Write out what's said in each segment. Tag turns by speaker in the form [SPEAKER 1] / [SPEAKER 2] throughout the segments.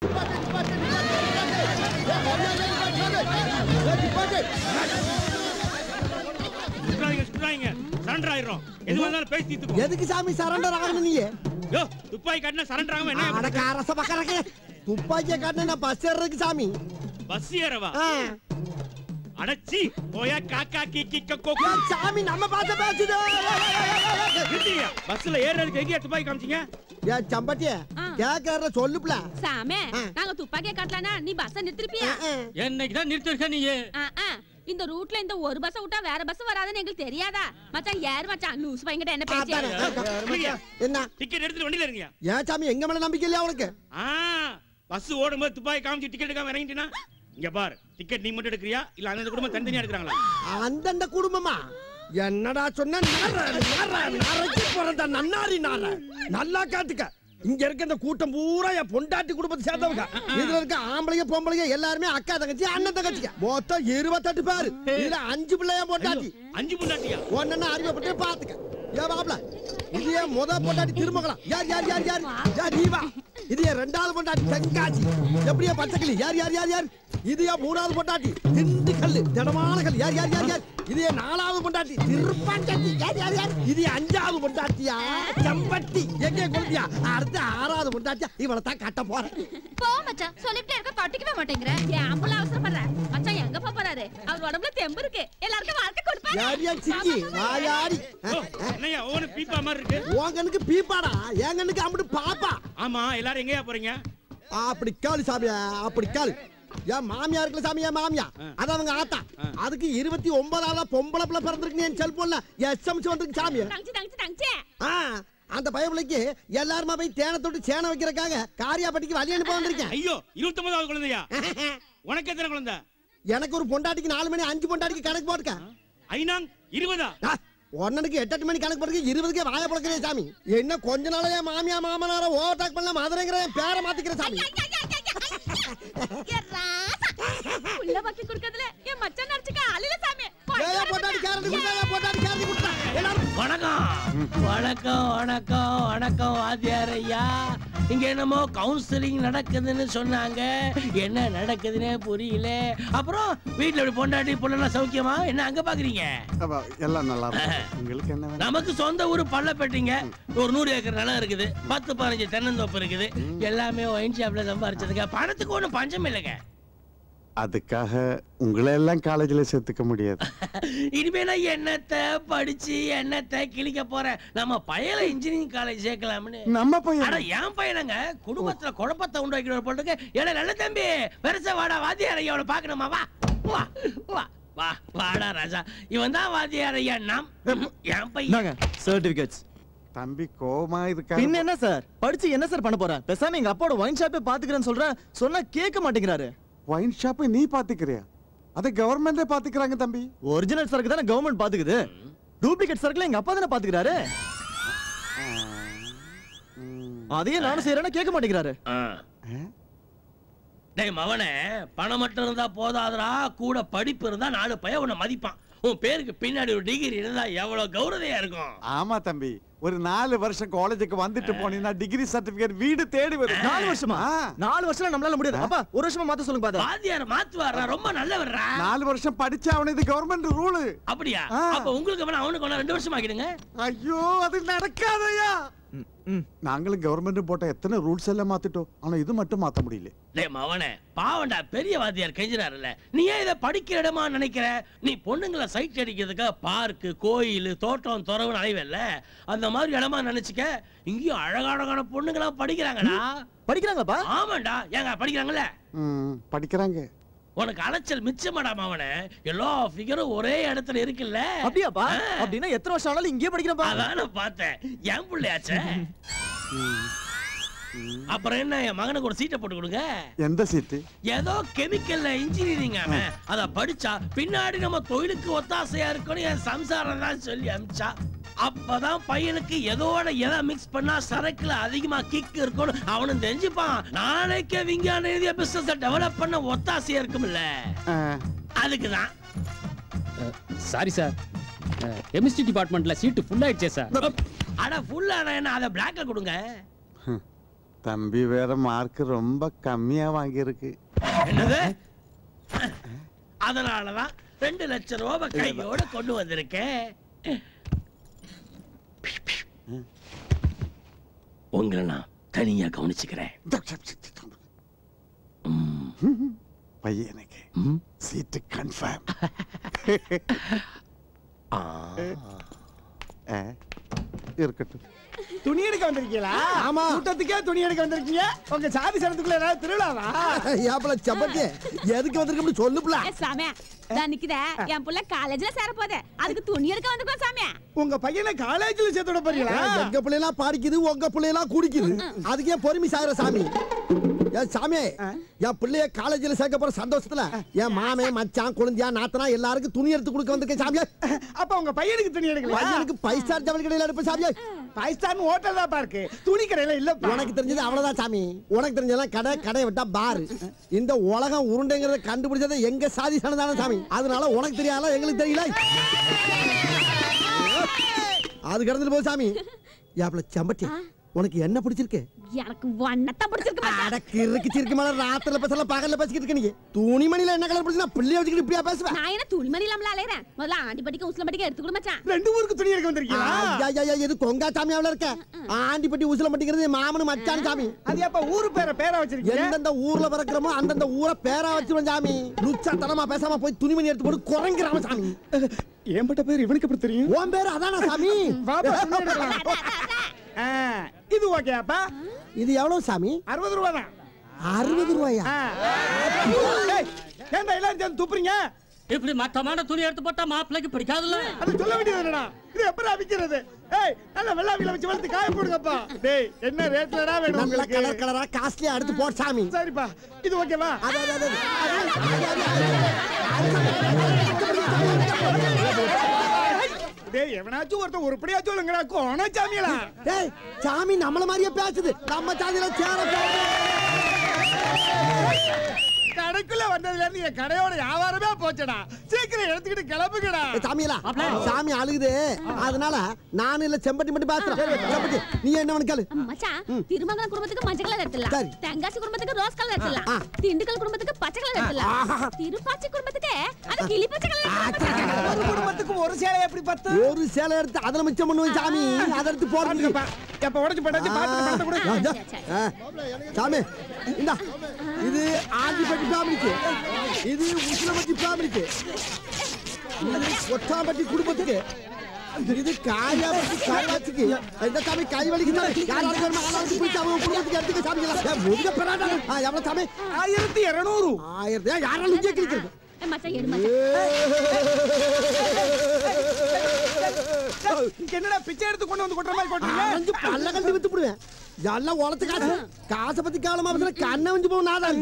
[SPEAKER 1] சுற்றாதீங்க சுற்றாதீங்க surrender ஆயிரும் எது வந்தாலும் பேசி தீர்த்துக்கோ
[SPEAKER 2] எதுக்கு சாமி சரண்டர் ஆகணும் நீ
[SPEAKER 1] யோ துப்பாக்கி காட்டினா சரண்டர் ஆகாம என்ன
[SPEAKER 2] அடக்க அரச பக்கறக்கு துப்பாக்கிய காட்டின நான் பஸ் ஏறதுக்கு சாமி
[SPEAKER 1] பஸ் ஏறவா
[SPEAKER 2] ஆ.
[SPEAKER 1] அடச்சி போயா காக்கா கீக்கி கக்கோ
[SPEAKER 2] ஏய், சாமி நம்ம பார்த்த பேசுது
[SPEAKER 1] நிறுத்துங்க பஸ்ல ஏறதுக்கு எங்கேயா துப்பாக்கி காமிச்சீங்க
[SPEAKER 2] ஏ சம்பட்டிய கேக்குற சொல்லுப்ல
[SPEAKER 3] சாமே
[SPEAKER 2] ஆ.
[SPEAKER 3] நாங்க துப்பாக்கிய காட்டலனா நீ பஸ் நிறுத்திருப்பியா
[SPEAKER 1] என்னைக்கு தான் நிறுத்திருக்க நீ
[SPEAKER 3] ஆ, ஆ. இந்த ரூட்ல இந்த ஒரு பஸ் விட்டா வேற பஸ் வராதுன்னு எங்களுக்கு தெரியாதா மச்சான் யார் மச்சான் லூஸ் பையன்கிட்ட என்ன பேச்சு
[SPEAKER 2] என்ன
[SPEAKER 1] டிக்கெட் எடுத்துட்டு வண்டியில இருங்க
[SPEAKER 2] ஏன் சாமி எங்க மேல நம்பிக்கை இல்லையா உனக்கு
[SPEAKER 1] ஆ பஸ் ஓடும்போது துப்பாக்கி காமிச்சு டிக்கெட் எடுக்காம இறங்கிட்டீனா இங்க பார் டிக்கெட் நீ மட்டும் எடுக்கறியா இல்ல அந்த குடும்பம் தனித்தனியா எடுக்கறாங்களா
[SPEAKER 2] அந்தந்த குடும்பமா என்னடா சொன்ன நர நர நரைக்கு பிறந்த நன்னாரி நார நல்லா காட்டுக்க இங்க இருக்க இந்த கூட்டம் பூரா என் பொண்டாட்டி குடும்பத்தை சேர்ந்தவங்க இதுல இருக்க ஆம்பளைங்க பொம்பளைங்க எல்லாருமே அக்கா தங்கச்சி அண்ணன் தங்கச்சிங்க மொத்தம் இருபத்தெட்டு பேரு இதுல அஞ்சு பிள்ளைய பொண்டாட்டி
[SPEAKER 1] அஞ்சு முன்னாட்டியா
[SPEAKER 2] ஒன்னு அறிவுப்பட்டு பாத்துக்க ஏன் பாப்ல இது ஏன் முத பொண்டாட்டி திருமகலாம் யார் யார் யார் யார் யார் நீ வா இது என் ரெண்டாவது பொண்டாட்டி தென்காசி எப்படியா பச்சைக்கிளி யார் யார் யார் யார் இது என் மூணாவது பொண்டாட்டி திண்டுக்கல் திடமான கல் யார் யார் யார் யார் இது என் நாலாவது பொண்டாட்டி திருப்பாஞ்சாட்டி யார் யார் யார் இது என் அஞ்சாவது பொண்டாட்டியா செம்பட்டி எங்கே கொடுத்தியா அடுத்த ஆறாவது பொண்டாட்டியா இவளை தான் கட்ட போறேன்
[SPEAKER 3] போ மச்சான் சொல்லிட்டே இருக்க கட்டிக்கவே மாட்டேங்கிற ஏன் அம்புல அவசரப்படுற மச்சான் எங்க போப் போறாரு அவர் உடம்புல தெம்பு இருக்கு எல்லாருக்கும் வாழ்க்கை கொடுப்பாரு
[SPEAKER 2] யார் யார் சிக்கி வாயாடி
[SPEAKER 1] ஓ, என்னய்யா ஒவ்வொரு பீப்பா மாதிரி இருக்கு
[SPEAKER 2] உன் கண்ணுக்கு பீப்பாடா என் கண்ணுக்கு அம்பிட்டு பாப்பா
[SPEAKER 1] ஆமா எல்லாரும் எங்கயா போறீங்க
[SPEAKER 2] அப்படி காலு சாமியா அப்படி காலு என் மாமியா இருக்குல்ல சாமி என் மாமியா அது அவங்க ஆத்தா அதுக்கு இருபத்தி ஒன்பதாவது பொம்பளை பிள்ளை பிறந்திருக்கு என் செல்போன்ல எஸ்எம்சி வந்திருக்கு சாமி
[SPEAKER 3] தங்கச்சி தங்கச்சி தங்கச்சி
[SPEAKER 2] ஆ அந்த பயபிள்ளைக்கு எல்லாருமா போய் தேனை தொட்டு சேனை வைக்கிறக்காக காரியாப்பட்டிக்கு வழி அனுப்ப வந்திருக்கேன்
[SPEAKER 1] ஐயோ இருபத்தி ஒன்பதாவது குழந்தையா உனக்கு எத்தனை குழந்தை
[SPEAKER 2] எனக்கு ஒரு பொண்டாட்டிக்கு நாலு மணி அஞ்சு பொண்டாட்டிக்கு கணக்கு போட்டுக்க
[SPEAKER 1] ஐநாங் இருபதா
[SPEAKER 2] ஒன்னனுக்கு எட்டு எட்டு மணி கணக்கு போட்டுக்க இருபதுக்கே வாய பழக்கிறேன் சாமி என்ன கொஞ்ச நாளா என் மாமியா மாமனார ஓவர்டேக் பண்ண மதுரைங்கிற என் பேரை மாத்திக்கிறேன் சாமி
[SPEAKER 3] என் ராசா. உள்ள பாக்கி குடுக்கறதுல என் மச்சான் நடிச்சுக்க அழில சாமி
[SPEAKER 2] ஏயா பொண்டாட்டி கேரண்டி கொடுத்தா ஏன் பொண்டாட்டி கேரண்டி கொடுத்தா எல்லாரும்
[SPEAKER 4] வணக்கம் வணக்கம் வணக்கம் வணக்கம் வாத்தியார் ஐயா இங்க என்னமோ கவுன்சிலிங் நடக்குதுன்னு சொன்னாங்க என்ன நடக்குதுன்னே புரியல அப்புறம் வீட்ல இப்படி பொண்டாட்டி பொண்ணெல்லாம் சௌக்கியமா என்ன அங்க பாக்குறீங்க
[SPEAKER 5] அப்ப எல்லாம் நல்லா இருக்கு உங்களுக்கு என்ன வேணும்
[SPEAKER 4] நமக்கு சொந்த ஊர் பள்ளப்பட்டிங்க ஒரு நூறு ஏக்கர் நிலம் இருக்குது பத்து பதினஞ்சு தென்னந்தோப்பு இருக்குது எல்லாமே ஒயின் ஷாப்ல சம்பாரிச்சதுங்க பணத்துக்கு ஒண்ணும் பஞ்சம் இல்லைங்க
[SPEAKER 5] அதுக்காக உங்களை எல்லாம் காலேஜ்ல சேர்த்துக்க முடியாது
[SPEAKER 4] இனிமே நான் என்னத்தை படிச்சு என்னத்தை கிழிக்க போறேன் நம்ம பயல இன்ஜினியரிங் காலேஜ் சேர்க்கலாம்னு
[SPEAKER 5] நம்ம
[SPEAKER 4] அட
[SPEAKER 5] பையன்
[SPEAKER 4] என் பையனங்க குடும்பத்துல குழப்பத்தை உண்டாக்கிற போட்டுக்கு ஏடா நல்ல தம்பி பெருசா வாடா வாத்தியார் ஐயா அவளை பாக்கணுமா வா வா வா வா வாடா ராஜா இவன் தான் வாத்தியார் ஐயா நாம் என் பையன்
[SPEAKER 6] இந்தாங்க சர்டிபிகேட்ஸ்
[SPEAKER 5] தம்பி கோமா இருக்கா
[SPEAKER 6] பின்ன என்ன சார் படிச்சு என்ன சார் பண்ண போறேன் பேசாம எங்க அப்பாவோட ஒயின் ஷாப்பே பாத்துக்கிறேன்னு சொல்றேன் சொன்னா கேட்க மாட்டேங்கிறாரு
[SPEAKER 5] ஒயின் ஷாப்பை நீ பாத்துக்கிறியா அதை கவர்மெண்டே பாத்துக்கிறாங்க தம்பி
[SPEAKER 6] ஒரிஜினல் சரக்கு தானே கவர்மெண்ட் பாத்துக்குது டூப்ளிகேட் சரக்குல எங்க அப்பா தானே பாத்துக்கிறாரு அதையே நானும் செய்யறேன்னா கேட்க மாட்டேங்கிறாரு
[SPEAKER 4] ஆ. டேய் மவனே பணம் மட்டும் இருந்தா போதாதுடா கூட படிப்பு இருந்தா நாலு பையன் உன்னை மதிப்பான் உன் பேருக்கு பின்னாடி ஒரு டிகிரி இருந்தா எவ்வளவு கௌரதையா இருக்கும்
[SPEAKER 5] ஆமா தம்பி ஒரு நாலு வருஷம் காலேஜுக்கு வந்துட்டு போனீங்கன்னா டிகிரி சர்டிபிகேட் வீடு தேடி வரும்
[SPEAKER 6] நாலு வருஷமா
[SPEAKER 5] ஆ.
[SPEAKER 6] நாலு வருஷம் நம்மளால முடியாது அப்பா ஒரு வருஷமா மாத்த சொல்லுங்க பாத்தா
[SPEAKER 4] வாத்தியார் மாத்துவாரா ரொம்ப நல்லவர்ரா
[SPEAKER 5] நாலு வருஷம் படிச்சா அவன இது கவர்மெண்ட் ரூலு
[SPEAKER 4] அப்படியா
[SPEAKER 5] ஆ.
[SPEAKER 4] அப்ப உங்களுக்கு வேணா அவனுக்கு வேணா ரெண்டு வருஷம் ஆக்கிடுங்க
[SPEAKER 5] ஐயோ அது நடக்காதயா நாங்களும் கவர்மெண்ட் போட்ட எத்தனை ரூல்ஸ் எல்லாம் மாத்திட்டோம் ஆனா இது மட்டும் மாத்த முடியல
[SPEAKER 4] டேய் மவனே பாவண்டா பெரிய வாத்தியார் கெஞ்சினாருல்ல நீ ஏன் இதை படிக்கிற இடமா நினைக்கிற நீ பொண்ணுங்களை சைட் அடிக்கிறதுக்கு பார்க்கு கோயில் தோட்டம் துறவுன்னு அலைவல்ல அந்த மாதிரி இடமா நினைச்சுக்க இங்கேயும் அழகழகான பொண்ணுங்களா படிக்கிறாங்கடா
[SPEAKER 6] படிக்கிறாங்களாப்பா
[SPEAKER 4] ஆமாண்டா ஏங்க படிக்கிறாங்கல்ல
[SPEAKER 5] ம், படிக்கிறாங்க
[SPEAKER 4] உனக்கு அலைச்சல் மிச்சமாடா மவனே எல்லா ஃபிகரும் ஒரே இடத்துல இருக்குல்ல
[SPEAKER 6] அப்படியாப்பா
[SPEAKER 4] ஆ.
[SPEAKER 6] அப்படின்னா எத்தனை வருஷம் ஆனாலும் இங்கேயே படிக்கிறப்பா
[SPEAKER 4] அதான் நான் பார்த்தேன் என் பிள்ளையாச்சே அப்புறம் என்ன என் மகனுக்கு ஒரு சீட்டை போட்டு கொடுங்க
[SPEAKER 5] எந்த சீட்டு
[SPEAKER 4] ஏதோ கெமிக்கல்ல இன்ஜினியரிங் அவன் அத படிச்சா பின்னாடி நம்ம தொழிலுக்கு ஒத்தாசையா இருக்கணும் என் சம்சாரம் தான் சொல்லி அமிச்சா அப்பதான் பையனுக்கு எதோட எதை மிக்ஸ் பண்ணா சரக்குல அதிகமா கிக் இருக்கணும் அவனும் தெரிஞ்சுப்பான் நாளைக்கே விஞ்ஞான எழுதிய பிசினஸ் டெவலப் பண்ண ஒத்தாசையா இருக்கும்ல
[SPEAKER 5] ஆ,
[SPEAKER 4] அதுக்குதான்
[SPEAKER 7] சாரி சார் கெமிஸ்ட்ரி டிபார்ட்மெண்ட்ல சீட்டு ஃபுல் ஆயிடுச்சே சார்
[SPEAKER 4] அட ஃபுல்லா என்ன அதை பிளாக்ல கொடுங்க
[SPEAKER 5] தம்பி வேற மார்க் ரொம்ப கம்மியா வாங்கியிருக்கு
[SPEAKER 4] என்னது அதனாலதான் ரெண்டு லட்சம் ரூபாய் கையோட கொண்டு வந்திருக்கேன் உங்களை நான் தனியா கவனிச்சுக்கிறேன் ம்,
[SPEAKER 5] பையனுக்கு
[SPEAKER 4] ம்.
[SPEAKER 5] சீட்டு கன்ஃபார்ம்
[SPEAKER 4] ஆ.
[SPEAKER 5] இருக்கட்டும்
[SPEAKER 8] துணி எடுக்க வந்திருக்கீங்களா
[SPEAKER 2] ஆமா.
[SPEAKER 8] கூட்டத்துக்கே துணி எடுக்க வந்திருக்கீங்க உங்க சாதி சனத்துக்குள்ள ஏதாவது திருவிழாவா
[SPEAKER 2] ஏப்பல செம்பட்டி எதுக்கு வந்திருக்கோம்னு சொல்லுப்ல
[SPEAKER 3] ஏ, சாமி தான் நிக்குதே என் புள்ள காலேஜ்ல சேர போதே அதுக்கு துணி எடுக்க வந்துருக்கோம் சாமி
[SPEAKER 8] உங்க பையனை காலேஜ்ல சேர்த்து விட போறீங்களா
[SPEAKER 2] எங்க பிள்ளைலாம் படிக்குது உங்க பிள்ளைலாம் குடிக்குது அதுக்கே பொறுமை சாகுற சாமி ஏன் சாமி என் பிள்ளைய காலேஜ்ல சேர்க்க போற சந்தோஷத்துல என் மாமே மச்சான் குழந்தையா நாத்தனா எல்லாருக்கும் துணி எடுத்து கொடுக்க வந்திருக்கேன் சாமியா
[SPEAKER 8] அப்ப உங்க பையனுக்கு துணி எடுக்கல
[SPEAKER 2] பையனுக்கு ஃபைவ் ஸ்டார் ஜவுளி கடையில எடுப்பேன் சாமியா
[SPEAKER 8] ஃபைவ் ஸ்டார் ஹோட்டல் தான் பாருக்கு துணி கடையில இல்ல
[SPEAKER 2] உனக்கு தெரிஞ்சது அவ்வளவுதான் சாமி உனக்கு தெரிஞ்சதெல்லாம் கடை கடை விட்டா பாரு இந்த உலகம் உருண்டைங்கிறத கண்டுபிடிச்சது எங்க சாதி சனதான சாமி அதனால உனக்கு தெரியாத எங்களுக்கு தெரியல அது கடந்துட்டு போ சாமி யாப்ல செம்பட்டி உனக்கு என்ன பிடிச்சிருக்கு
[SPEAKER 3] எனக்கு வண்ணத்தான் பிடிச்சிருக்கு மச்சான்.
[SPEAKER 2] அடக்கு இருக்கு சிரிக்கு மேல ராத்திரில பேசல பகல்ல பேசிக்கிட்டு இருக்க நீ துணிமணில என்ன கலர் பிடிச்சா பிள்ளைய வச்சுக்கிட்டு இப்படியா பேசுவேன்
[SPEAKER 3] நான் என்ன துணிமணி இல்லாமல அலையறேன் முதல்ல ஆண்டி படிக்க உஸ்ல படிக்க எடுத்து கொடு மச்சான்
[SPEAKER 8] ரெண்டு ஊருக்கு துணி எடுக்க வந்திருக்கீங்களா
[SPEAKER 2] ஐயா, ஐயா, ஐயா, இது கொங்கா சாமியாவுல இருக்க ஆண்டிப்பட்டி உசில மாட்டேங்கிறது மாமனு மச்சான் சாமி
[SPEAKER 8] அது எப்ப ஊரு பேரை பேரா வச்சிருக்கீங்க
[SPEAKER 2] எந்தெந்த ஊர்ல பிறக்கிறோமோ அந்தந்த ஊரை பேரா வச்சிருவோம் சாமி லுச்சா தனமா பேசாம போய் துணிமணி எடுத்து போட்டு குறைங்கிறாம சாமி
[SPEAKER 8] ஏன்பட்ட பேர் இவனுக்கு எப்படி தெரியும்
[SPEAKER 2] உன் பேரு அதானா சாமி
[SPEAKER 8] வாப்பா, துணி எடுக்கலாம். ஆ, இது ஓகே அப்பா
[SPEAKER 2] இது எவ்வளவு சாமி
[SPEAKER 8] அறுபது ரூபா தான்
[SPEAKER 2] அறுபது ரூபாயா
[SPEAKER 8] ஏன்டா எல்லாரும் சேர்ந்து துப்புறீங்க
[SPEAKER 9] இப்படி மட்டமான துணி எடுத்து போட்டா மாப்பிள்ளைக்கு பிடிக்காதுல்ல
[SPEAKER 8] அது சொல்ல வேண்டியது என்னடா இது எப்படி விக்கிறது ஏய் நல்ல வெள்ளாவில வச்சு வளர்த்து காய போடுங்கப்பா டேய் என்ன ரேட்லடா வேணும்
[SPEAKER 2] நல்ல
[SPEAKER 8] உங்களுக்கு
[SPEAKER 2] கலர் கலரா காஸ்ட்லியா எடுத்து போட்டு சாமி
[SPEAKER 8] சரிப்பா இது ஓகேவா
[SPEAKER 2] அது, அது, அது, அது.
[SPEAKER 8] டேய் எவனாச்சும் ஒருத்தன் உருப்படியாச்சும் இல்லைங்கடா கோண சாமியலா
[SPEAKER 2] டேய் சாமி நம்மள மாதிரியே பேசுது நம்ம சாதியில சேர
[SPEAKER 8] கடைக்குள்ள வந்ததுல இருந்து என் கடையோட வியாபாரமே போச்சடா சீக்கிரம் எடுத்துக்கிட்டு கிளம்புங்கடா
[SPEAKER 2] சாமியலா சாமி அழுகுது அதனால நான் இல்ல செம்பட்டி மட்டும் பேசுறேன் செம்பட்டி நீ என்ன கேளு
[SPEAKER 3] மச்சான் திருமங்கலம் குடும்பத்துக்கு மஞ்சள் கலர் எடுத்துலாம்
[SPEAKER 2] சரி.
[SPEAKER 3] தென்காசி குடும்பத்துக்கு ரோஸ் கலர் எடுத்துலாம்
[SPEAKER 2] ஆ.
[SPEAKER 3] திண்டுக்கல் குடும்பத்துக்கு பச்சை கலர் எடுத்துலாம் திருப்பாச்சி குடும்பத்துக்கு அது கிளி பச்சை கலர்
[SPEAKER 8] ஒரு குடும்பத்துக்கு ஒரு சேலை எப்படி பத்து
[SPEAKER 2] ஒரு சேலை எடுத்து அதுல மிச்சம் பண்ணுவேன் சாமி அதை எடுத்து போடுங்க
[SPEAKER 8] எப்ப உடச்சு போட்டாச்சு பாத்துட்டு பணத்தை கொடு.
[SPEAKER 2] ஆ, இந்தா. ஆ, சாமி இந்தா இது ஆண்டிப்பட்டி ஃபேமிலிக்கு இது உசிலமட்டி ஃபேமிலிக்கு இது ஒட்டாம்பட்டி குடும்பத்துக்கு இது காயாபட்டி காயாச்சிக்கு இந்த சாமி கை வலிக்குது யாராவது வேணுமா ஆளாவது போய் அவங்க குடும்பத்துக்கு எடுத்துக்க சாமிங்களா முதுக பெறாடா ஆ எவ்வளவு சாமி
[SPEAKER 8] ஆயிரத்தி இருநூறு
[SPEAKER 2] ஆயிரத்தி யாராலும் கேட்கிறது
[SPEAKER 3] மச்சான் எடு மச்சான்
[SPEAKER 8] என்னடா பிச்சை எடுத்து கொண்டு வந்து கொட்டுற மாதிரி கொட்டுறீங்க
[SPEAKER 2] அரைஞ்சு பல்ல கண்டு வித்து போடுவேன் எல்லாம் உழைச்ச காசு காசை பத்தி காலமா பேசுற கண்ணை வந்து போகும் நாதான்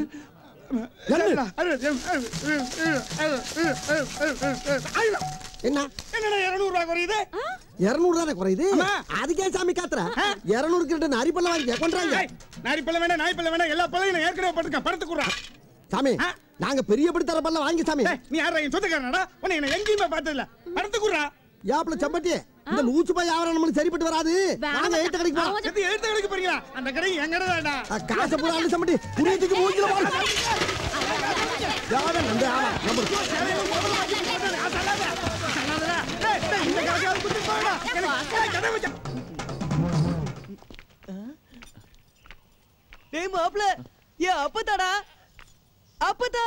[SPEAKER 2] என்ன
[SPEAKER 8] என்னடா இருநூறு ரூபாய் குறையுது
[SPEAKER 2] இருநூறு தானே குறையுது
[SPEAKER 8] ஆமா.
[SPEAKER 2] அதுக்கே சாமி காத்துற இருநூறு கிட்ட நரிப்பல்ல வாங்கி கொண்டாங்க
[SPEAKER 8] ஏய், நாரி பல்ல வேணா நாய் பல்ல வேணா எல்லா பல்லையும் நான் ஏற்கனவே படுத்துக்க படுத்து குடுறா
[SPEAKER 2] சாமி
[SPEAKER 8] ஆ.
[SPEAKER 2] நாங்க பெரிய படி தர பல்ல வாங்கி சாமி
[SPEAKER 8] நீ யாரா என் சொந்தக்காரனடா உன்னை என்ன எங்கேயுமே பார்த்தது இல்ல படுத்து குடுறா
[SPEAKER 2] யாப்ல செம்பட்டி இந்த லூச்சு பாய் வியாபாரம் நம்மளுக்கு சரிப்பட்டு வராது
[SPEAKER 3] வேணாம்
[SPEAKER 2] நாங்க
[SPEAKER 3] மச்சான்.
[SPEAKER 2] ஏத்த கடைக்கு போறோம்
[SPEAKER 3] அவன்
[SPEAKER 8] எது எழுத்து கடைக்கு போறீங்களா அந்த கடை எங்கடா வேண்டா
[SPEAKER 2] ஆ, காசை பூரா அள்ளி செம்பட்டி புரியத்துக்கு மூஞ்சில போட யாரும் நம்ப ஆமா நம்ம
[SPEAKER 8] இந்த கடைக்காவது குத்தி போடா எனக்கு கடை வச்சா
[SPEAKER 10] டேய் மாப்ள ஏ அப்பதாடா அப்பதா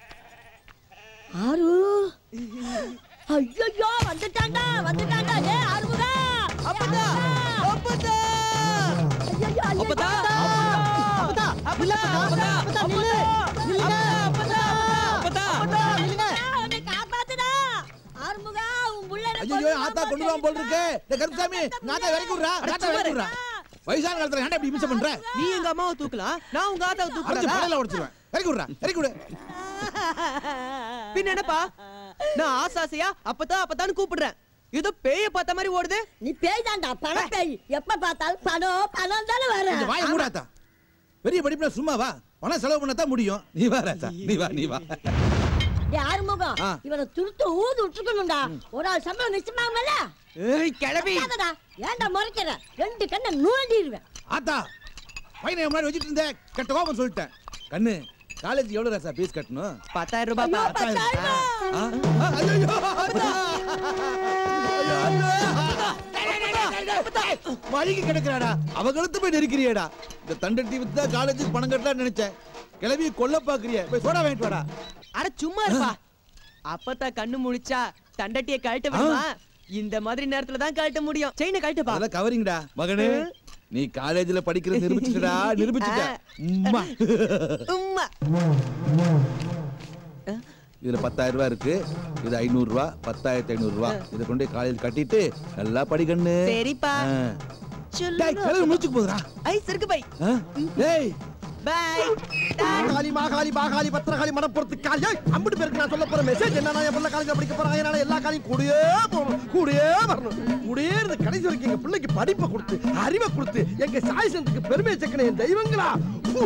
[SPEAKER 3] ஆரு ஐயோ வந்துட்டாண்டா வந்துட்டாண்டா ஏ ஆறுமுகா
[SPEAKER 10] அப்பதா அப்பதா
[SPEAKER 3] ஐயோ
[SPEAKER 10] அப்பதா அப்பதா அப்பதா அப்பதா அப்பதா நில்லு நில்லுங்க அப்பதா அப்பதா நில்லுங்க
[SPEAKER 3] உன்னை காப்பாத்துடா ஆறுமுகா உன் புள்ள
[SPEAKER 11] ஐயோ ஆத்தா கொண்டு வா போல் இருக்கு இந்த கருப்புசாமி நாத்தா விரக்கி விடுறா நாத்தா விரக்கி விடுறா வயசான காலத்துல ஏன்டா இப்படி மிச்சம் பண்ற
[SPEAKER 10] நீ எங்க அம்மாவை தூக்கலாம் நான் உங்க ஆத்தாவை
[SPEAKER 11] அடிச்சு
[SPEAKER 10] தூக்குறதா
[SPEAKER 11] படையில உடைச்சிருவேன் இறக்கி விடுறா இறக்கி விடு
[SPEAKER 10] பின்ன என்னப்பா நான் ஆசாசையா அப்பதான் அப்பதான்னு கூப்பிடுறேன் ஏதோ பேய பார்த்த மாதிரி ஓடுது
[SPEAKER 12] நீ பேய் தான்டா பண பேய் எப்ப பார்த்தாலும் பணம் பணம் தானே வர
[SPEAKER 11] இந்த வாயை மூடாத்தா பெரிய படிப்புல சும்மா வா பணம் செலவு பண்ணத்தான் முடியும் நீ வா ராத்தா நீ வா நீ வா
[SPEAKER 12] யாரு முகம்
[SPEAKER 11] ஆ.
[SPEAKER 12] இவனை துருத்து ஊது விட்டுருக்கணும்டா ஒரு ஆள் சம்பளம் நிச்சயமாமல
[SPEAKER 10] ஏய் கிளவி
[SPEAKER 12] ஏன்டா முறைக்கிற ரெண்டு கண்ணை நூண்டிடுவேன்
[SPEAKER 11] ஆத்தா பையனை முன்னாடி வச்சுட்டு இருந்தேன் கட்ட கோபம் சொல்லிட்டேன் கண்ணு காலேஜ் எவ்வளவு ராசா ஃபீஸ் கட்டணும்
[SPEAKER 10] பத்தாயிரம் ரூபாய் பா.
[SPEAKER 11] ஆ? ஆ, ஐயையோ, அண்ணா. ஐயோ, அண்ணா. வழிக்கு கிடக்குறாடா அவ கழுத்து போய் நெருக்கிறியேடா இந்த தண்டட்டி வித்து தான் காலேஜுக்கு பணம் கட்டலாம்னு நினைச்சேன் கிளவி கொல்ல பாக்குறிய போய் சோடா வாங்கிட்டு வாடா
[SPEAKER 10] அட சும்மா இருப்பா அப்பதான் கண்ணு முழிச்சா தண்டட்டிய கழட்ட விடுமா இந்த மாதிரி நேரத்துல தான் கழட்ட முடியும் செயினை கழட்டுப்பா
[SPEAKER 11] அதெல்லாம் கவரிங்கடா மகனே நீ காலேஜ்ல படிக்கிறது நிரூபிச்சுடா நிரூபிச்சுட்ட உம்மா.
[SPEAKER 10] உம்மா
[SPEAKER 11] இதுல பத்தாயிரம் ரூபாய் இருக்கு இது ஐநூறு ரூபாய் பத்தாயிரத்தி ஐநூறு ரூபாய் இதை கொண்டு போய் காலேஜ் கட்டிட்டு நல்லா படிக்கண்ணு
[SPEAKER 10] சரிப்பா
[SPEAKER 11] ஆ. டேய், கிளவி முடிச்சுக்கு போதுடா
[SPEAKER 10] ஐஸ் இருக்கு பை
[SPEAKER 11] ஆ? டேய்
[SPEAKER 10] பை
[SPEAKER 2] காளி மாகாளி பாகாளி பத்திரகாளி மனப்பொறுத்து காளி ஏய், அம்பிட்டு பேருக்கு நான் சொல்ல போற மெசேஜ் என்னன்னா என் பிள்ளை காலேஜ் படிக்க போறாங்க அதனால எல்லா காலையும் கூடயே போகணும் கூடயே வரணும் கூடயே இருந்து கடைசி வரைக்கும் எங்க பிள்ளைக்கு படிப்பை கொடுத்து அறிவை கொடுத்து எங்க சாய் சந்துக்கு பெருமை சேர்க்கணும் என் தெய்வங்களா ஹூ.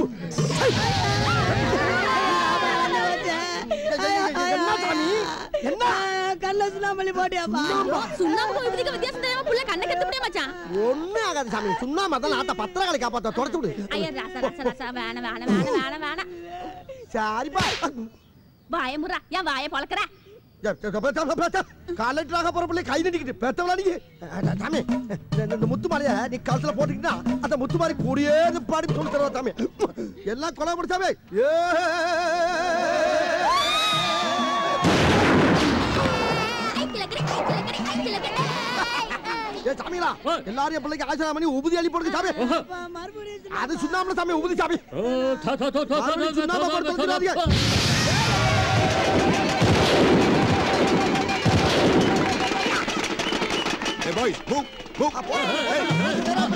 [SPEAKER 2] என்ன சாமி என்ன
[SPEAKER 12] கல்ல சுண்ணாமல்லி போட்டியாப்பா
[SPEAKER 3] சுண்ணாம்பு விதிக்க வித்தியாசம் தெரியாம புள்ள கண்ணை கத்து முடிய மச்சான்
[SPEAKER 2] ஒண்ணு ஆகாது சாமி சுண்ணா மதம் ஆத்த பத்திரகாளி காப்பாத்த தொடச்சு விடு
[SPEAKER 3] ஐயா ராசா ராசா ராசா வேணாம் வேணாம் வேணாம் வேணாம் வேணாம்
[SPEAKER 2] சரிப்பா
[SPEAKER 3] வாய முறா ஏன் வாய பொளக்குற
[SPEAKER 2] கலெக்டராக போற பிள்ளை கை நீட்டிக்கிட்டு பெத்தவளா நீ அஹ், சாமி இந்த- இந்த முத்து மாலைய நீ கழுத்துல போட்டுக்கிட்டா அந்த முத்து மாதிரி கூடியே பாடி சொல்லி தருவா சாமி எல்லாம் கொலை முடிச்சாமே ஏ ஏ சாமிங்களா எல்லாரும் என் பிள்ளைக்கு ஆசிரியம் பண்ணி உபதி அள்ளி போடுங்க சாமி அது சுண்ணாமல சாமி உபதி சாமி மறுபடியும் சுண்ணாம்பை போட்டு ஊத்திடாதீங்க.
[SPEAKER 13] Hey boys, move, move.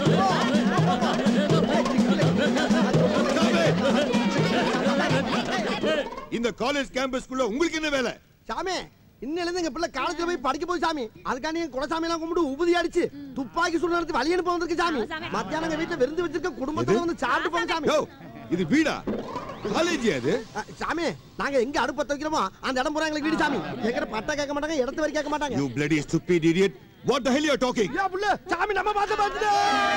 [SPEAKER 13] இந்த காலேஜ் கேம்பஸ்க்குள்ள உங்களுக்கு என்ன வேலை
[SPEAKER 2] சாமி இன்னில இருந்து எங்க பிள்ளை காலேஜ்ல போய் படிக்க போய் சாமி அதுக்காண்டி என் குலசாமி எல்லாம் கும்பிட்டு உபதி அடிச்சு துப்பாக்கி சுடு நடத்தி வழி அனுப்ப வந்திருக்கு சாமி மத்தியானம் எங்க வீட்டுல விருந்து வச்சிருக்க குடும்பத்தோட வந்து சாப்பிட்டு போங்க சாமி
[SPEAKER 13] யோ, இது வீடா காலேஜ் அது
[SPEAKER 2] அஹ், சாமி நாங்க எங்க அடுப்பு பத்த வைக்கிறோமோ அந்த இடம் பூரா எங்களுக்கு வீடு சாமி எங்கிட்ட பட்டா கேட்க மாட்டாங்க இடத்து வரை கேட்க மாட்டாங்க
[SPEAKER 13] you bloody stupid idiot what the hell you are talking
[SPEAKER 2] ஏன் புள்ள சாமி நம்ம பார்த்து பார்த்துட்டு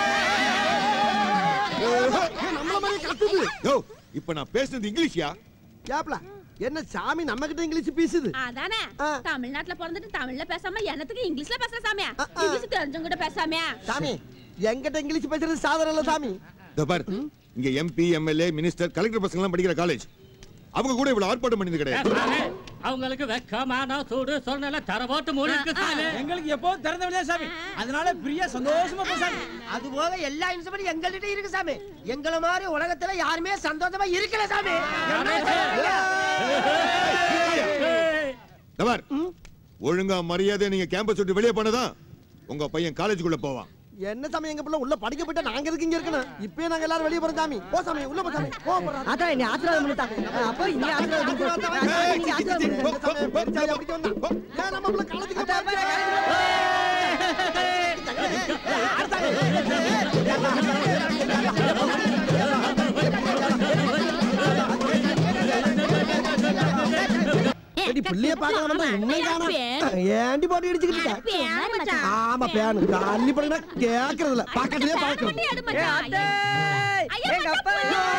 [SPEAKER 2] நம்மள மாதிரி கத்துது
[SPEAKER 13] யோ இப்ப நான் பேசுனது இங்கிலீஷ்யா
[SPEAKER 2] கேப்ல என்ன சாமி நம்ம கிட்ட இங்கிலீஷ் பேசுது
[SPEAKER 3] அதானே தமிழ்நாட்டுல பிறந்துட்டு தமிழ்ல பேசாம என்னத்துக்கு இங்கிலீஷ்ல பேசுற சாமியா இங்கிலீஷ் தெரிஞ்சவங்க கிட்ட பேசாமியா
[SPEAKER 2] சாமி எங்கிட்ட இங்கிலீஷ் பேசுறது சாதாரண இல்ல சாமி
[SPEAKER 13] இந்த பார் இங்க எம்பி எம்எல்ஏ மினிஸ்டர் கலெக்டர் பசங்க எல்லாம் படிக்கிற காலேஜ் அவங்க கூட இவ்வளவு ஆர்ப்பாட்டம் பண்ணது கிடையாது
[SPEAKER 9] அவங்களுக்கு வெக்கமான சூடு சொன்ன தரவோட்டு மூடி இருக்கு சாமி
[SPEAKER 14] எங்களுக்கு எப்போ திறந்த வெளியே சாமி அதனால பிரியா சந்தோஷமா போ சாமி
[SPEAKER 10] அது போக எல்லா இன்சபடி எங்கள்கிட்ட இருக்கு சாமி எங்கள மாதிரி உலகத்துல யாருமே சந்தோஷமா இருக்கல சாமி
[SPEAKER 13] இந்த பார் ஒழுங்கா மரியாதை நீங்க கேம்பஸ் விட்டு வெளியே போனதான் உங்க பையன் காலேஜுக்குள்ள போவான்
[SPEAKER 2] என்ன சாமி எங்க பிள்ளை உள்ள படிக்க போயிட்டா நாங்க எதுக்கு இங்க இருக்கணும் இப்பயே நாங்க எல்லாரும் வெளிய போறோம் சாமி போ சாமி உள்ள போ சாமி போ போறோம்
[SPEAKER 12] அதான் நீ ஆசீர்வாதம் பண்ணிட்டாங்க அப்போ நீ ஆசீர்வாதம் பண்ணு. நீ ஆசீர்வாதம் பண்ணு.
[SPEAKER 2] நம்ம பிள்ளை காலேஜுக்கு ஏடி பிள்ளைய பார்க்க வந்தா இன்னும் காணோம். ஏண்டி போட்டு இடிச்சுக்கிட்டு இருக்க? ஆமா பேனு தள்ளி படுங்க கேக்குறது இல்ல பக்கத்துலயே பாக்குறது
[SPEAKER 10] எங்க அப்பா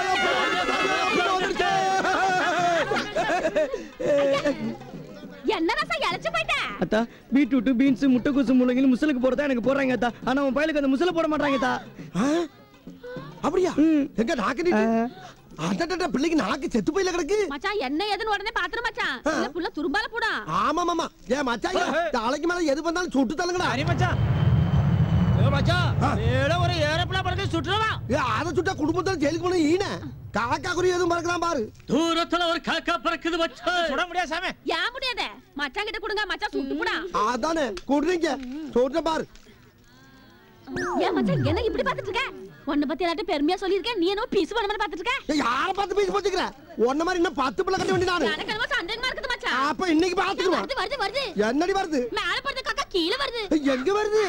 [SPEAKER 3] என்ன ரசா இழைச்சு போயிட்ட
[SPEAKER 14] அத்தா பீட்ரூட் பீன்ஸ் முட்டைக்கோசு முள்ளங்கின்னு முசலுக்கு போறதா எனக்கு போடுறாங்க அத்தா ஆனா உன் பயலுக்கு அந்த முசல போட மாட்டாங்க அத்தா
[SPEAKER 2] அப்படியா எங்க நாக்கு நீட்டு அடடட பிள்ளைக்கு நாக்கு செத்து போயில கிடக்கு
[SPEAKER 3] மச்சான் என்ன ஏதுன்னு உடனே பாத்துரு மச்சான் இல்ல புள்ள துரும்பால போடா
[SPEAKER 2] ஆமா மாமா ஏன் மச்சான் தலைக்கு மேல எது பண்ணாலும் சுட்டு தள்ளுங்கடா
[SPEAKER 14] சரி மச்சான் ஏ மச்சான் ஏடா ஒரு ஏரோப்ளேன் பறக்க சுற்றுவா
[SPEAKER 2] ஏ அத சுட்டா குடும்பத்துல ஜெயிலுக்கு போன ஈன காக்கா குறி எதுவும் பறக்கலாம் பாரு
[SPEAKER 9] தூரத்துல ஒரு காக்கா பறக்குது மச்சான்
[SPEAKER 14] சுட முடியாது சாமி
[SPEAKER 3] ஏன் முடியாத மச்சான் கிட்ட கொடுங்க மச்சான் சுட்டு போடா
[SPEAKER 2] அதானே குடுறீங்க சொல்ற பாரு
[SPEAKER 3] ஏன் மச்சான் என்ன இப்படி பாத்துட்டு இருக்க உன்னை பத்தி எல்லார்ட்டும் பெருமையா சொல்லியிருக்கேன் நீ என்ன பீஸ் பண்ண மாதிரி பாத்துட்டு இருக்க
[SPEAKER 2] ஏய், யார பார்த்து பேசி போச்சுக்கிற உன்ன மாதிரி இன்னும் பத்து பிள்ளை கட்ட வேண்டிய நானு
[SPEAKER 3] எனக்கு என்னமோ சந்தேகமா இருக்குது மச்சான்
[SPEAKER 2] அப்ப இன்னைக்கு பாத்துக்குவோம்
[SPEAKER 3] வருது வருது வருது
[SPEAKER 2] என்னடி வருது
[SPEAKER 3] மேல படுத்த காக்கா கீழே வருது
[SPEAKER 2] ஏய், எங்க வருது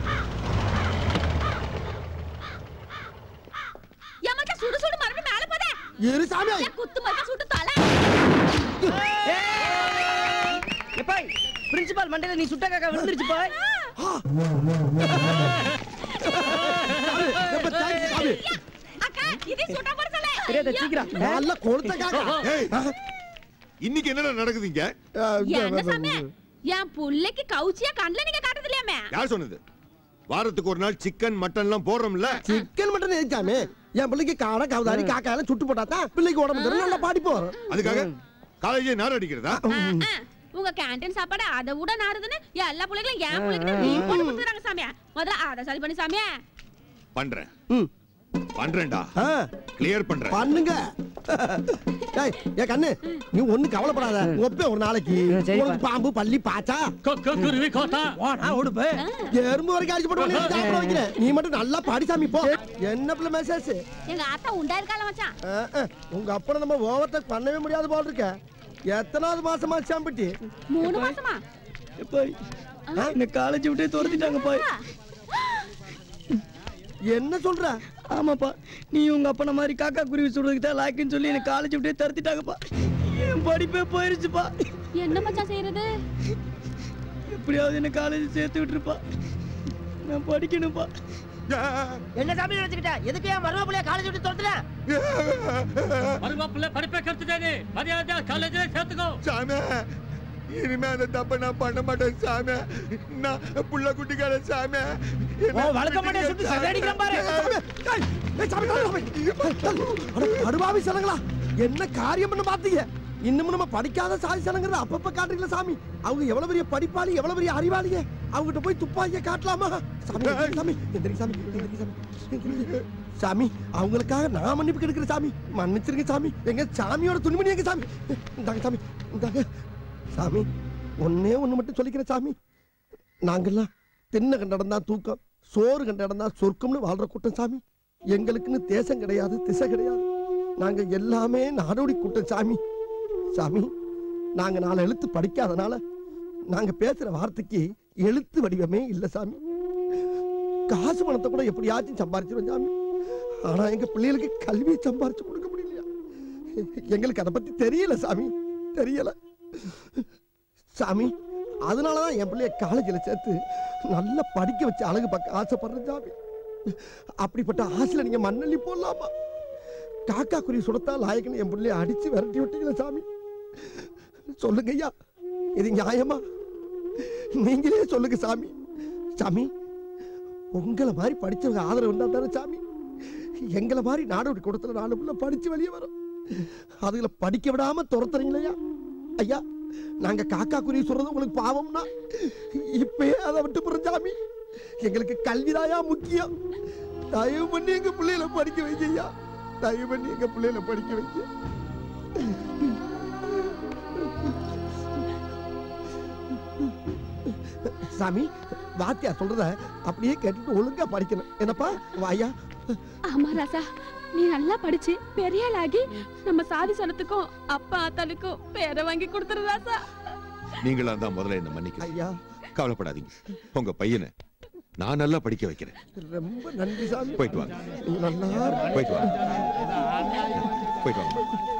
[SPEAKER 3] ஏன் மச்சான் சுடு சுடு மறுபடியும் மேல போதே
[SPEAKER 2] இரு சாமி
[SPEAKER 3] ஏன் குத்து மச்சான் சுட்டு தலை
[SPEAKER 10] எப்பாய் பிரின்சிபால் மண்டையில நீ சுட்ட காக்கா விழுந்துருச்சு போய்
[SPEAKER 2] ரொம்ப thanks, சாமி.
[SPEAKER 3] அக்கா இது சுட்ட போற சொல்ல
[SPEAKER 14] தெரியாத சீக்கிரம்
[SPEAKER 2] நல்ல கொளுத்த காக்கா
[SPEAKER 13] ஏய், இன்னைக்கு என்னடா நடக்குதுங்க
[SPEAKER 3] என்ன சாமி என் புள்ளைக்கு கவுச்சியா கண்ணுல நீங்க காட்டுறது இல்லையாமே
[SPEAKER 13] யார் சொன்னது வாரத்துக்கு ஒரு நாள் சிக்கன் மட்டன் எல்லாம் போடுறோம்ல
[SPEAKER 2] சிக்கன் மட்டன் எதுக்காமே என் பிள்ளைக்கு காடை கவுதாரி காக்கா எல்லாம் சுட்டு போட்டா தான் பிள்ளைக்கு உடம்பு தரும் நல்லா பாடிப்பு வரும்
[SPEAKER 13] அதுக்காக காலேஜே நார் அடிக்கிறதா
[SPEAKER 3] உங்க கேண்டீன் சாப்பாடு அதை விட நாறுதுன்னு எல்லா பிள்ளைகளும் என் பிள்ளைக்கு லீவ் போட்டு கொடுத்துறாங்க சாமியா முதல்ல அதை சரி பண்ணி சாமியா
[SPEAKER 13] பண்றேன் பண்றேன்டா கிளியர் பண்றேன்
[SPEAKER 2] பண்ணுங்க ஏய் ஏ கண்ணு நீ ஒண்ணு கவலைப்படாத ஒப்பே ஒரு நாளைக்கு உனக்கு பாம்பு பள்ளி பாச்சா
[SPEAKER 9] குருவி கோத்தா
[SPEAKER 2] ஓடா ஓடுப்ப எறும்பு வரைக்கும் அடிச்சு போட்டு உன்னை சாப்பிட வைக்கிறேன் நீ மட்டும் நல்லா பாடி சாமி போ என்ன பிள்ளை மெசேஜ்
[SPEAKER 3] எங்க ஆத்தா உண்டா இருக்கால மச்சான்
[SPEAKER 2] உங்க அப்பனை நம்ம ஓவர்டேக் பண்ணவே முடியாது போல இருக்க எத்தனாவது மாசமா சாம்பிட்டி
[SPEAKER 3] மூணு மாசமா
[SPEAKER 14] போய் என்ன காலேஜ் விட்டே துரத்திட்டாங்க போய்
[SPEAKER 2] என்ன சொல்ற
[SPEAKER 14] ஆமாப்பா நீ உங்க அப்பன மாதிரி காக்கா குருவி சுடுறதுக்கு தான் லாக்குன்னு சொல்லி என்ன காலேஜ் விட்டே துரத்திட்டாங்கப்பா என் படிப்பே போயிருச்சுப்பா
[SPEAKER 3] என்ன மச்சான் செய்யறது
[SPEAKER 14] எப்படியாவது என்ன காலேஜ் சேர்த்து விட்டுருப்பா நான் படிக்கணும்ப்பா
[SPEAKER 12] என்ன சாமி நினைச்சுக்கிட்ட எதுக்கு என் மருமப்பிள்ளைய காலேஜ் விட்டு துரத்துல
[SPEAKER 9] மருமப்பிள்ளை படிப்பை கெடுத்துட்டாரு மரியாதை காலேஜ்ல சேர்த்துக்கோ
[SPEAKER 13] சாமி இனிமே அந்த தப்ப நான் பண்ண மாட்டேன் சாமி நான் புள்ள குட்டிக்கார சாமி
[SPEAKER 12] ஓ, வளர்க்க மாட்டேன் சொல்லிட்டு சதை அடிக்கிறேன் பாரு.
[SPEAKER 2] அடுவாவி சனங்களா என்ன காரியம் பண்ண பாத்தீங்க இன்னமும் நம்ம படிக்காத சாதி சனங்கிறத அப்பப்ப காட்டுறீங்களா சாமி அவங்க எவ்வளவு பெரிய படிப்பாளி எவ்வளவு பெரிய அறிவாளிங்க அவங்ககிட்ட போய் துப்பாக்கிய காட்டலாமா சாமி எந்திரி சாமி எந்திரி சாமி எந்திரி சாமி சாமி அவங்களுக்காக நான் மன்னிப்பு கெடுக்கிற சாமி மன்னிச்சிருங்க சாமி எங்க சாமியோட துணிமணி எங்க சாமி இந்தாங்க சாமி இந்தாங்க சாமி ஒன்னே ஒண்ணு மட்டும் சொல்லிக்கிறேன் சாமி நாங்கெல்லாம் தின்ன கண்ட இடம் தான் தூக்கம் சோறு கண்ட இடம் தான் சொர்க்கம்னு வாழ்ற கூட்டம் சாமி எங்களுக்குன்னு தேசம் கிடையாது திசை கிடையாது நாங்க எல்லாமே நாடோடி கூட்டம் சாமி சாமி நாங்க நாலு எழுத்து படிக்காதனால நாங்க பேசுற வார்த்தைக்கு எழுத்து வடிவமே இல்ல சாமி காசு பணத்தை கூட எப்படியாச்சும் சம்பாரிச்சிருவோம் சாமி ஆனா எங்க பிள்ளைகளுக்கு கல்வியை சம்பாரிச்சு கொடுக்க முடியலையா எங்களுக்கு அதை பத்தி தெரியல சாமி தெரியல சாமி அதனாலதான் என் பிள்ளைய காலேஜில் சேர்த்து நல்லா படிக்க வச்சு அழகு பார்க்க ஆசைப்படுறேன் சாமி அப்படிப்பட்ட ஆசையில நீங்க மண்ணள்ளி போடலாமா காக்கா குருவி சுடத்தா லாயக்குன்னு என் பிள்ளைய அடிச்சு விரட்டி விட்டீங்களா சாமி சொல்லுங்க ஐயா இது நியாயமா நீங்களே சொல்லுங்க சாமி சாமி உங்களை மாதிரி படிச்சவங்க ஆதரவு இருந்தா தானே சாமி எங்களை மாதிரி நாடோடி கூடத்துல நாலு பிள்ளை படிச்சு வெளியே வரும் அதுகளை படிக்க விடாம துரத்துறீங்களா ஐயா நாங்க காக்கா குருவி சொல்றது உங்களுக்கு பாவம்னா இப்பயே அதை விட்டு போற சாமி எங்களுக்கு கல்விதாயா முக்கியம் தயவு பண்ணி எங்க பிள்ளைகளை படிக்க வைங்க ஐயா தயவு பண்ணி எங்க பிள்ளைகளை படிக்க வைக்க சாமி வாத்தியா சொல்றத அப்படியே கேட்டுட்டு ஒழுங்கா படிக்கணும் என்னப்பா வாயா
[SPEAKER 3] ஆமா ராசா நீ நல்லா படிச்சு பெரிய ஆளாகி நம்ம சாதி சனத்துக்கும் அப்பா ஆத்தாளுக்கும் பேரை வாங்கி கொடுத்துரு ராசா
[SPEAKER 13] நீங்களா தான் முதல்ல என்ன மன்னிக்க
[SPEAKER 2] ஐயா
[SPEAKER 13] கவலைப்படாதீங்க உங்க பையனை நான் நல்லா படிக்க வைக்கிறேன்
[SPEAKER 2] ரொம்ப நன்றி சாமி
[SPEAKER 13] போயிட்டு வாங்க
[SPEAKER 2] நல்லா இரு.
[SPEAKER 13] போயிட்டு வாங்க போயிட்டு வாங்க